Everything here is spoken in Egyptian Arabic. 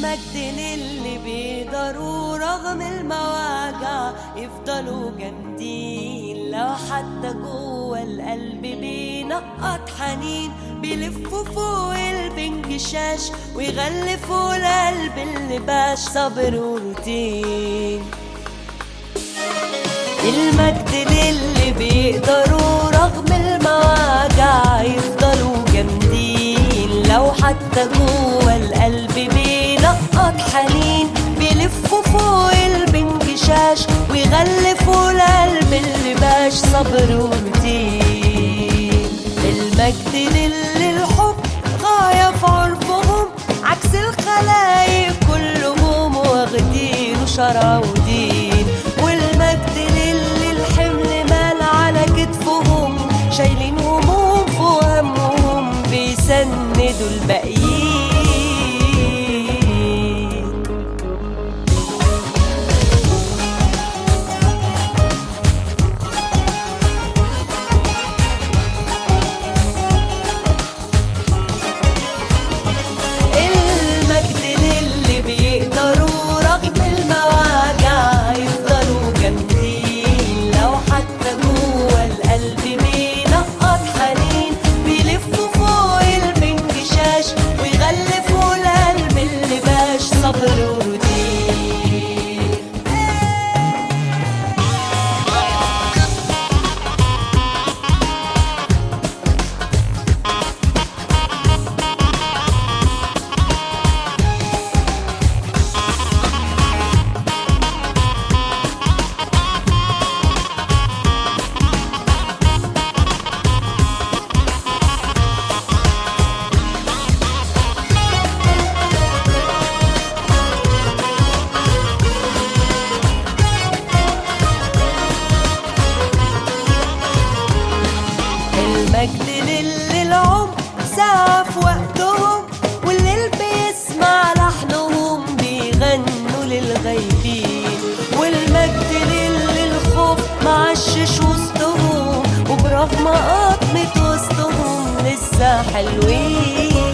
المجد للي بيقدروا رغم المواجع يفضلوا جامدين لو حتى جوه القلب بينقط حنين بيلفوا فوق البنجشاش ويغلفوا القلب اللي باش صبر وروتين المجد للي بيقدروا رغم المواجع يفضلوا جامدين لو حتى جوه القلب بينقط حنين بيلفوا فوق البنجشاش ويغلفوا القلب اللي باش صبر وروتين المجد للي الحب غاية في عرفهم عكس الخلايق كلهم واخدين شرع ودين والمجد للي الحمل مال على كتفهم شايلين هموم فوق همهم بيسندوا الباقيين المجد للي بيقدروا رغم المواجع يفضلوا جامدين لو حتى جوه القلب بينقط حنين بيلفوا فوق البنجشاش ويغلفوا القلب اللي باش صبر وروتين المجد للي العمر ساعة في وقتهم والليل بيسمع لحنهم بيغنوا للغايبين والمجد للي الخوف معشش وسطهم وبرغم قطمة وسطهم لسه حلوين